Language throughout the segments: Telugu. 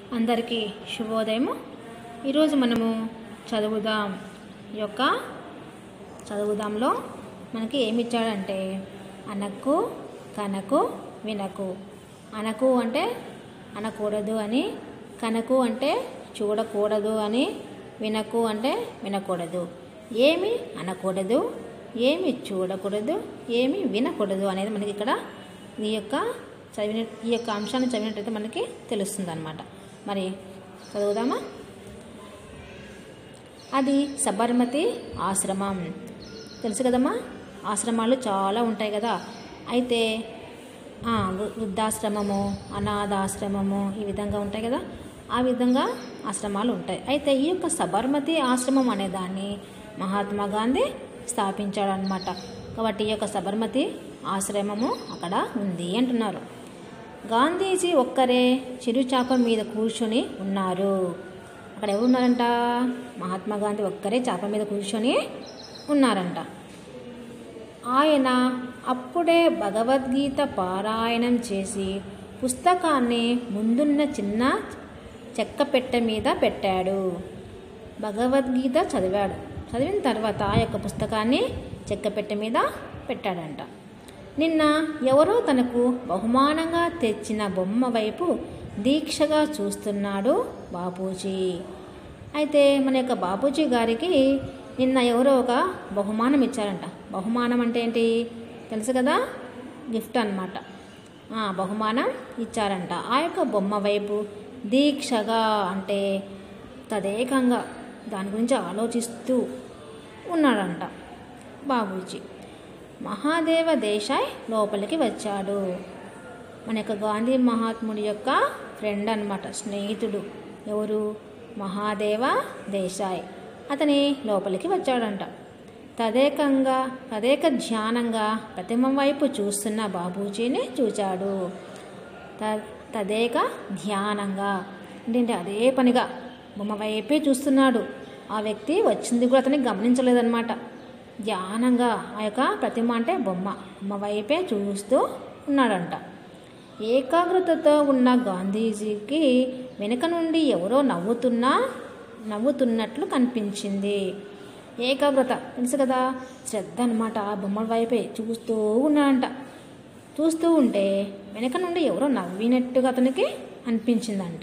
అందరికీ శుభోదయము ఈరోజు మనము చదువుదాం ఈ యొక్క చదువుదాంలో మనకి ఏమి ఇచ్చాడంటే అనకు కనకు వినకు అనకు అంటే అనకూడదు అని కనకు అంటే చూడకూడదు అని వినకు అంటే వినకూడదు ఏమి అనకూడదు ఏమి చూడకూడదు ఏమి వినకూడదు అనేది మనకి ఇక్కడ ఈ యొక్క చదివిన ఈ యొక్క అంశాన్ని చదివినట్టయితే మనకి తెలుస్తుంది అనమాట మరి చదువుదామా అది సబర్మతి ఆశ్రమం తెలుసు కదమ్మా ఆశ్రమాలు చాలా ఉంటాయి కదా అయితే ఆ, వృ- వృద్ధాశ్రమము అనాథాశ్రమము ఈ విధంగా ఉంటాయి కదా ఆ విధంగా ఆశ్రమాలు ఉంటాయి అయితే ఈ యొక్క సబర్మతి ఆశ్రమం అనే దాన్ని మహాత్మా గాంధీ స్థాపించాడనమాట కాబట్టి ఈ యొక్క సబర్మతి ఆశ్రమము అక్కడ ఉంది అంటున్నారు గాంధీజీ ఒక్కరే చిరుచాప మీద కూర్చొని ఉన్నారు అక్కడ ఎవరు ఉన్నారంట మహాత్మా గాంధీ ఒక్కరే చాప మీద కూర్చొని ఉన్నారంట ఆయన అప్పుడే భగవద్గీత పారాయణం చేసి పుస్తకాన్ని ముందున్న చిన్న చెక్క పెట్టె మీద పెట్టాడు భగవద్గీత చదివాడు చదివిన తర్వాత ఆ యొక్క పుస్తకాన్ని చెక్క పెట్టె మీద పెట్టాడంట నిన్న ఎవరో తనకు బహుమానంగా తెచ్చిన బొమ్మ వైపు దీక్షగా చూస్తున్నాడు బాపూజీ అయితే మన యొక్క బాపూజీ గారికి నిన్న ఎవరో ఒక బహుమానం ఇచ్చారంట బహుమానం అంటే ఏంటి తెలుసు కదా గిఫ్ట్ అనమాట బహుమానం ఇచ్చారంట ఆ యొక్క బొమ్మ వైపు దీక్షగా అంటే తదేకంగా దాని గురించి ఆలోచిస్తూ ఉన్నాడంట బాబూజీ మహాదేవ దేశాయ్ లోపలికి వచ్చాడు మన యొక్క గాంధీ మహాత్ముడి యొక్క ఫ్రెండ్ అన్నమాట స్నేహితుడు ఎవరు మహాదేవ దేశాయ్ అతని లోపలికి వచ్చాడంట తదేకంగా తదేక ధ్యానంగా ప్రతిమ వైపు చూస్తున్న బాబూజీని చూచాడు త తదేక ధ్యానంగా ఏంటంటే అదే పనిగా బొమ్మ వైపే చూస్తున్నాడు ఆ వ్యక్తి వచ్చింది కూడా అతనికి గమనించలేదన్నమాట ధ్యానంగా ఆ యొక్క ప్రతిమ అంటే బొమ్మ బొమ్మ వైపే చూస్తూ ఉన్నాడంట ఏకాగ్రతతో ఉన్న గాంధీజీకి వెనుక నుండి ఎవరో నవ్వుతున్నా నవ్వుతున్నట్లు కనిపించింది ఏకాగ్రత తెలుసు కదా శ్రద్ధ అనమాట ఆ బొమ్మ వైపే చూస్తూ ఉన్నాడంట చూస్తూ ఉంటే వెనక నుండి ఎవరో నవ్వినట్టుగా అతనికి అనిపించిందంట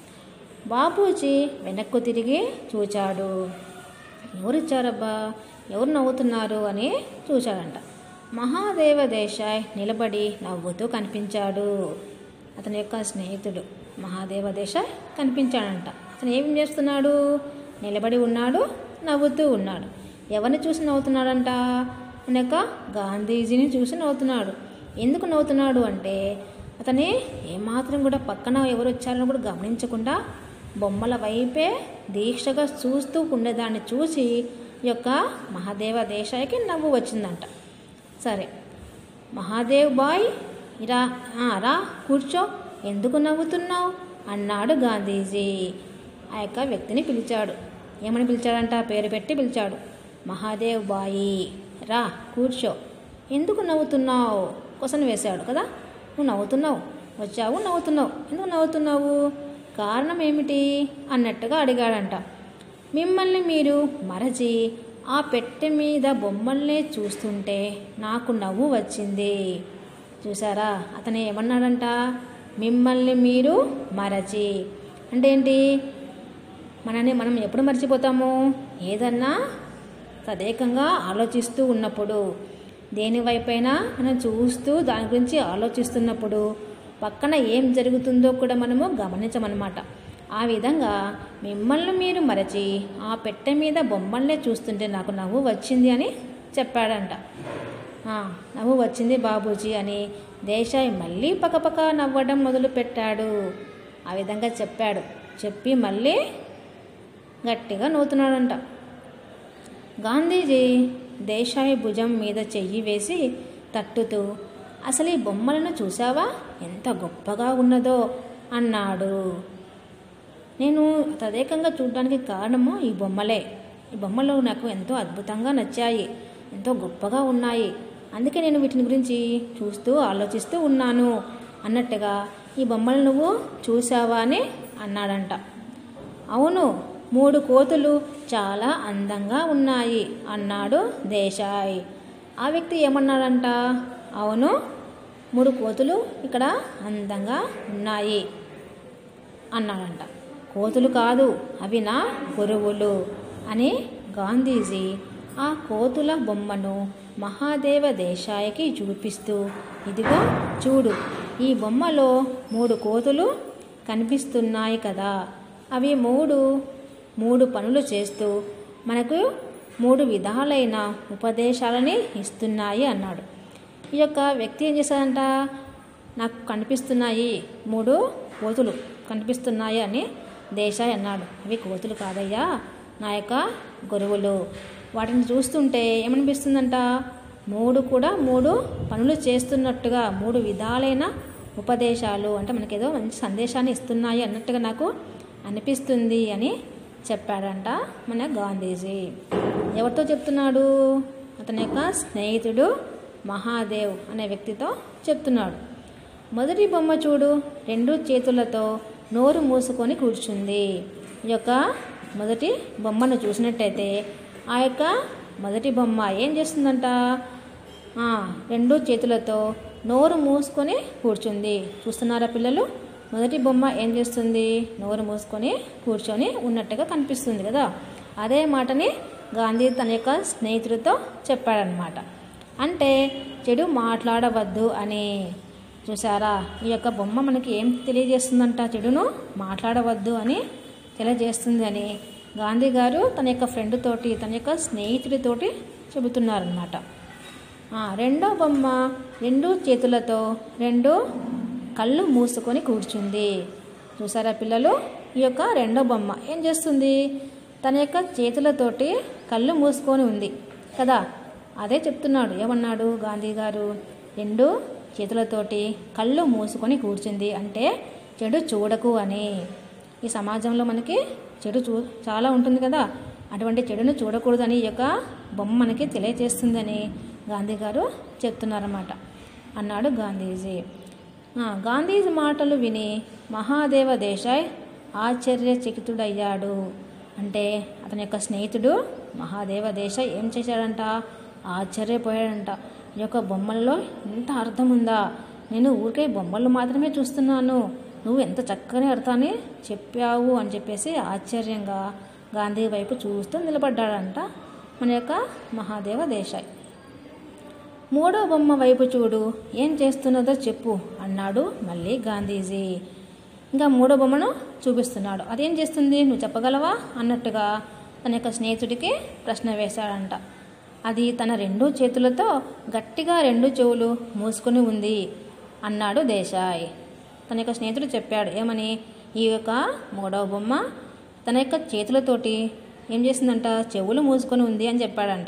బాపూజీ వెనక్కు తిరిగి చూచాడు ఎవరు ఇచ్చారబ్బా ఎవరు నవ్వుతున్నారు అని చూచాడంట మహాదేవ దేశాయ్ నిలబడి నవ్వుతూ కనిపించాడు అతని యొక్క స్నేహితుడు మహాదేవ దేశాయ్ కనిపించాడంట అతను ఏం చేస్తున్నాడు నిలబడి ఉన్నాడు నవ్వుతూ ఉన్నాడు ఎవరిని చూసి నవ్వుతున్నాడంట మన యొక్క గాంధీజీని చూసి నవ్వుతున్నాడు ఎందుకు నవ్వుతున్నాడు అంటే అతని ఏమాత్రం కూడా పక్కన ఎవరు వచ్చారని కూడా గమనించకుండా బొమ్మల వైపే దీక్షగా చూస్తూ ఉండేదాన్ని చూసి ఈ యొక్క మహాదేవ దేశాయికి నవ్వు వచ్చిందంట సరే మహాదేవ్ బాయ్ రా ఆ, రా కూర్చో ఎందుకు నవ్వుతున్నావు అన్నాడు గాంధీజీ ఆ యొక్క వ్యక్తిని పిలిచాడు ఏమని పిలిచాడంట పేరు పెట్టి పిలిచాడు మహాదేవ్ బాయి రా కూర్చో ఎందుకు నవ్వుతున్నావు క్వశ్చన్ వేశాడు కదా నువ్వు నవ్వుతున్నావు వచ్చావు నవ్వుతున్నావు ఎందుకు నవ్వుతున్నావు కారణం ఏమిటి అన్నట్టుగా అడిగాడంట మిమ్మల్ని మీరు మరచి ఆ పెట్టె మీద బొమ్మల్నే చూస్తుంటే నాకు నవ్వు వచ్చింది చూసారా అతను ఏమన్నాడంట మిమ్మల్ని మీరు మరచి అంటే ఏంటి మనని మనం ఎప్పుడు మర్చిపోతాము ఏదన్నా తదేకంగా ఆలోచిస్తూ ఉన్నప్పుడు దేనివైపైనా మనం చూస్తూ దాని గురించి ఆలోచిస్తున్నప్పుడు పక్కన ఏం జరుగుతుందో కూడా మనము గమనించమన్నమాట ఆ విధంగా మిమ్మల్ని మీరు మరచి ఆ పెట్టె మీద బొమ్మల్నే చూస్తుంటే నాకు నవ్వు వచ్చింది అని చెప్పాడంట ఆ, నవ్వు వచ్చింది బాబూజీ అని దేశాయ్ మళ్ళీ పకపక నవ్వడం మొదలుపెట్టాడు ఆ విధంగా చెప్పాడు చెప్పి మళ్ళీ గట్టిగా నవ్వుతున్నాడంట గాంధీజీ దేశాయి భుజం మీద చెయ్యి వేసి తట్టుతూ అసలు ఈ బొమ్మలను చూసావా ఎంత గొప్పగా ఉన్నదో అన్నాడు నేను తదేకంగా చూడడానికి కారణము ఈ బొమ్మలే ఈ బొమ్మలు నాకు ఎంతో అద్భుతంగా నచ్చాయి ఎంతో గొప్పగా ఉన్నాయి అందుకే నేను వీటిని గురించి చూస్తూ ఆలోచిస్తూ ఉన్నాను అన్నట్టుగా ఈ బొమ్మలు నువ్వు చూసావా అని అన్నాడంట అవును మూడు కోతులు చాలా అందంగా ఉన్నాయి అన్నాడు దేశాయ్ ఆ వ్యక్తి ఏమన్నాడంట అవును మూడు కోతులు ఇక్కడ అందంగా ఉన్నాయి అన్నాడంట కోతులు కాదు అవి నా గురువులు అని గాంధీజీ ఆ కోతుల బొమ్మను మహాదేవ దేశాయికి చూపిస్తూ ఇదిగో చూడు ఈ బొమ్మలో మూడు కోతులు కనిపిస్తున్నాయి కదా అవి మూడు మూడు పనులు చేస్తూ మనకు మూడు విధాలైన ఉపదేశాలని ఇస్తున్నాయి అన్నాడు ఈ యొక్క వ్యక్తి ఏం చేశాడంట నాకు కనిపిస్తున్నాయి మూడు కోతులు కనిపిస్తున్నాయి అని దేశాయ్ అన్నాడు అవి కోతులు కాదయ్యా నా యొక్క గురువులు వాటిని చూస్తుంటే ఏమనిపిస్తుందంట మూడు కూడా మూడు పనులు చేస్తున్నట్టుగా మూడు విధాలైన ఉపదేశాలు అంటే మనకేదో మంచి సందేశాన్ని ఇస్తున్నాయి అన్నట్టుగా నాకు అనిపిస్తుంది అని చెప్పాడంట మన గాంధీజీ ఎవరితో చెప్తున్నాడు అతని యొక్క స్నేహితుడు మహాదేవ్ అనే వ్యక్తితో చెప్తున్నాడు మొదటి బొమ్మ చూడు రెండు చేతులతో నోరు మూసుకొని కూర్చుంది ఈ యొక్క మొదటి బొమ్మను చూసినట్టయితే ఆ యొక్క మొదటి బొమ్మ ఏం చేస్తుందంట ఆ, రెండు చేతులతో నోరు మూసుకొని కూర్చుంది చూస్తున్నారా పిల్లలు మొదటి బొమ్మ ఏం చేస్తుంది నోరు మూసుకొని కూర్చొని ఉన్నట్టుగా కనిపిస్తుంది కదా అదే మాటని గాంధీ తన యొక్క స్నేహితుడితో చెప్పాడనమాట అంటే చెడు మాట్లాడవద్దు అని చూసారా ఈ యొక్క బొమ్మ మనకి ఏం తెలియజేస్తుందంట చెడును మాట్లాడవద్దు అని తెలియజేస్తుంది అని గాంధీ గారు తన యొక్క ఫ్రెండ్ తోటి తన యొక్క స్నేహితుడితోటి చెబుతున్నారనమాట ఆ, రెండో బొమ్మ రెండు చేతులతో రెండు కళ్ళు మూసుకొని కూర్చుంది చూసారా పిల్లలు ఈ యొక్క రెండో బొమ్మ ఏం చేస్తుంది తన యొక్క చేతులతోటి కళ్ళు మూసుకొని ఉంది కదా అదే చెప్తున్నాడు ఏమన్నాడు గాంధీ గారు రెండు చేతులతోటి కళ్ళు మూసుకొని కూర్చుంది అంటే చెడు చూడకు అని ఈ సమాజంలో మనకి చెడు చూ చాలా ఉంటుంది కదా అటువంటి చెడును చూడకూడదని ఈ యొక్క బొమ్మ మనకి తెలియజేస్తుందని గాంధీ గారు చెప్తున్నారన్నమాట అన్నాడు గాంధీజీ ఆ, గాంధీజీ మాటలు విని మహాదేవ దేశాయ్ ఆశ్చర్యచకితుడయ్యాడు అంటే అతని యొక్క స్నేహితుడు మహాదేవ దేశాయ్ ఏం చేశాడంట ఆశ్చర్యపోయాడంట ఈ యొక్క బొమ్మల్లో ఎంత అర్థం ఉందా నేను ఊరికే బొమ్మలు మాత్రమే చూస్తున్నాను నువ్వు ఎంత చక్కని అర్థాన్ని చెప్పావు అని చెప్పేసి ఆశ్చర్యంగా గాంధీ వైపు చూస్తూ నిలబడ్డాడంట మన యొక్క మహాదేవ దేశాయ్ మూడో బొమ్మ వైపు చూడు ఏం చేస్తున్నదో చెప్పు అన్నాడు మళ్ళీ గాంధీజీ ఇంకా మూడో బొమ్మను చూపిస్తున్నాడు అదేం చేస్తుంది నువ్వు చెప్పగలవా అన్నట్టుగా తన యొక్క స్నేహితుడికి ప్రశ్న వేశాడంట అది తన రెండు చేతులతో గట్టిగా రెండు చెవులు మూసుకొని ఉంది అన్నాడు దేశాయ్ తన యొక్క స్నేహితుడు చెప్పాడు ఏమని ఈ యొక్క మూడవ బొమ్మ తన యొక్క చేతులతోటి ఏం చేసిందంట చెవులు మూసుకొని ఉంది అని చెప్పాడంట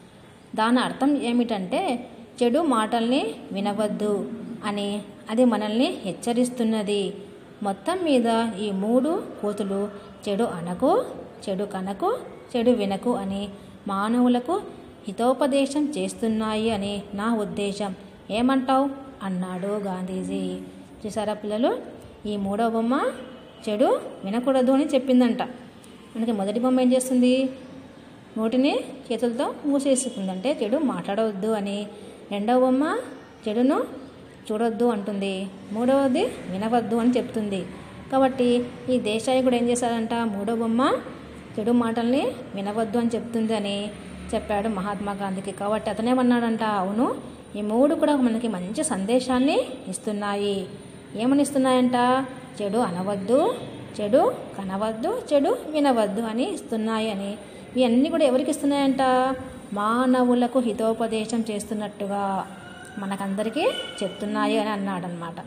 దాని అర్థం ఏమిటంటే చెడు మాటల్ని వినవద్దు అని అది మనల్ని హెచ్చరిస్తున్నది మొత్తం మీద ఈ మూడు కోతులు చెడు అనకు చెడు కనకు చెడు వినకు అని మానవులకు హితోపదేశం చేస్తున్నాయి అని నా ఉద్దేశం ఏమంటావు అన్నాడు గాంధీజీ చూసారా పిల్లలు ఈ మూడో బొమ్మ చెడు వినకూడదు అని చెప్పిందంట మనకి మొదటి బొమ్మ ఏం చేస్తుంది నోటిని చేతులతో మూసేసుకుందంటే చెడు మాట్లాడవద్దు అని రెండవ బొమ్మ చెడును చూడొద్దు అంటుంది మూడవది వినవద్దు అని చెప్తుంది కాబట్టి ఈ దేశాయి కూడా ఏం చేశాడంట మూడో బొమ్మ చెడు మాటల్ని వినవద్దు అని చెప్తుంది అని చెప్పాడు మహాత్మా గాంధీకి కాబట్టి అతనేమన్నాడంట అవును ఈ మూడు కూడా మనకి మంచి సందేశాన్ని ఇస్తున్నాయి ఏమని ఇస్తున్నాయంట చెడు అనవద్దు చెడు కనవద్దు చెడు వినవద్దు అని ఇస్తున్నాయి అని ఇవన్నీ కూడా ఎవరికి ఇస్తున్నాయంట మానవులకు హితోపదేశం చేస్తున్నట్టుగా మనకందరికీ చెప్తున్నాయి అని అన్నాడనమాట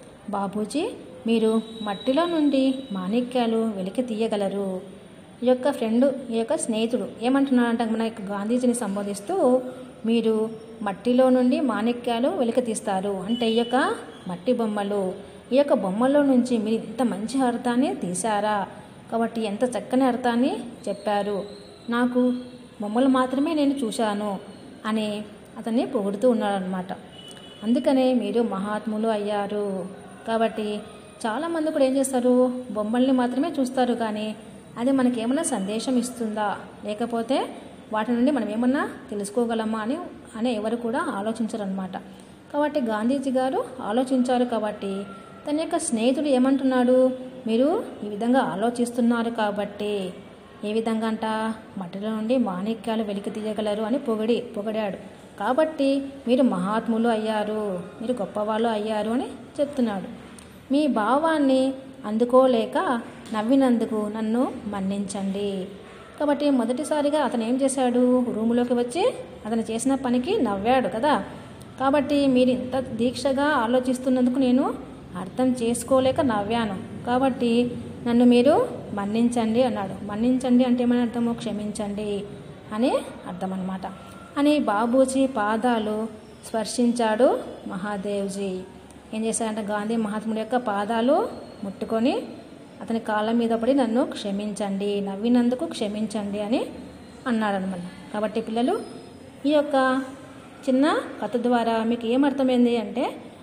బాబూజీ మీరు మట్టిలో నుండి మాణిక్యాలు వెలికి తీయగలరు ఈ యొక్క ఫ్రెండ్ ఈ యొక్క స్నేహితుడు ఏమంటున్నాడంటే మన యొక్క గాంధీజీని సంబోధిస్తూ మీరు మట్టిలో నుండి మాణిక్యాలు వెలికి తీస్తారు అంటే ఈ యొక్క మట్టి బొమ్మలు ఈ యొక్క బొమ్మల్లో నుంచి మీరు ఇంత మంచి అర్థాన్ని తీశారా కాబట్టి ఎంత చక్కని అర్థాన్ని చెప్పారు నాకు బొమ్మలు మాత్రమే నేను చూశాను అని అతన్ని పొగుడుతూ ఉన్నాడనమాట అందుకనే మీరు మహాత్ములు అయ్యారు కాబట్టి చాలామంది కూడా ఏం చేస్తారు బొమ్మల్ని మాత్రమే చూస్తారు కానీ అది మనకి ఏమైనా సందేశం ఇస్తుందా లేకపోతే వాటి నుండి మనం ఏమన్నా తెలుసుకోగలమా అని అని ఎవరు కూడా ఆలోచించరు అనమాట కాబట్టి గాంధీజీ గారు ఆలోచించారు కాబట్టి తన యొక్క స్నేహితుడు ఏమంటున్నాడు మీరు ఈ విధంగా ఆలోచిస్తున్నారు కాబట్టి ఏ విధంగా అంట మట్టిలో నుండి మాణిక్యాలు వెలికి తీయగలరు అని పొగిడి పొగిడాడు కాబట్టి మీరు మహాత్ములు అయ్యారు మీరు గొప్పవాళ్ళు అయ్యారు అని చెప్తున్నాడు మీ భావాన్ని అందుకోలేక నవ్వినందుకు నన్ను మన్నించండి కాబట్టి మొదటిసారిగా అతను ఏం చేశాడు రూములోకి వచ్చి అతను చేసిన పనికి నవ్వాడు కదా కాబట్టి మీరు ఇంత దీక్షగా ఆలోచిస్తున్నందుకు నేను అర్థం చేసుకోలేక నవ్వాను కాబట్టి నన్ను మీరు మన్నించండి అన్నాడు మన్నించండి అంటే ఏమని అర్థము క్షమించండి అని అర్థం అన్నమాట అని బాబూజీ పాదాలు స్పర్శించాడు మహాదేవ్జీ ఏం చేశాడంటే గాంధీ మహాత్ముడి యొక్క పాదాలు ముట్టుకొని అతని కాళ్ళ మీద పడి నన్ను క్షమించండి నవ్వినందుకు క్షమించండి అని అన్నాడు అనమాట కాబట్టి పిల్లలు ఈ యొక్క చిన్న కథ ద్వారా మీకు ఏమర్థమైంది అంటే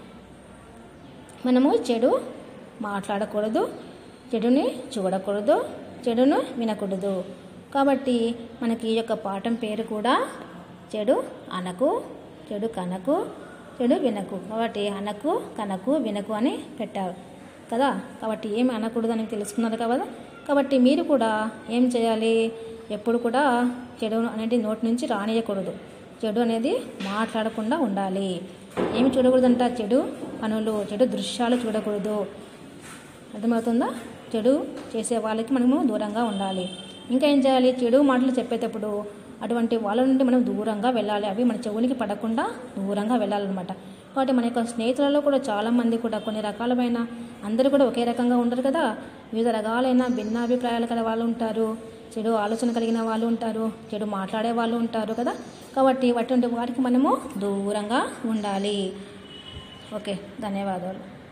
మనము చెడు మాట్లాడకూడదు చెడుని చూడకూడదు చెడును వినకూడదు కాబట్టి మనకి ఈ యొక్క పాఠం పేరు కూడా చెడు అనకు చెడు కనకు చెడు వినకు కాబట్టి అనకు కనకు వినకు అని పెట్టారు కదా కాబట్టి ఏమి అనకూడదు అని తెలుసుకున్నారు కదా కాబట్టి మీరు కూడా ఏం చేయాలి ఎప్పుడు కూడా చెడు అనేది నోటి నుంచి రానియకూడదు చెడు అనేది మాట్లాడకుండా ఉండాలి ఏమి చూడకూడదంట చెడు పనులు చెడు దృశ్యాలు చూడకూడదు అర్థమవుతుందా చెడు చేసే వాళ్ళకి మనము దూరంగా ఉండాలి ఇంకా ఏం చేయాలి చెడు మాటలు చెప్పేటప్పుడు అటువంటి వాళ్ళ నుండి మనం దూరంగా వెళ్ళాలి అవి మన చెవునికి పడకుండా దూరంగా వెళ్ళాలన్నమాట కాబట్టి మన యొక్క స్నేహితులలో కూడా చాలామంది కూడా కొన్ని రకాలమైన అందరూ కూడా ఒకే రకంగా ఉండరు కదా వివిధ రకాలైన భిన్నాభిప్రాయాలు కల వాళ్ళు ఉంటారు చెడు ఆలోచన కలిగిన వాళ్ళు ఉంటారు చెడు మాట్లాడే వాళ్ళు ఉంటారు కదా కాబట్టి అటువంటి వారికి మనము దూరంగా ఉండాలి ఓకే ధన్యవాదాలు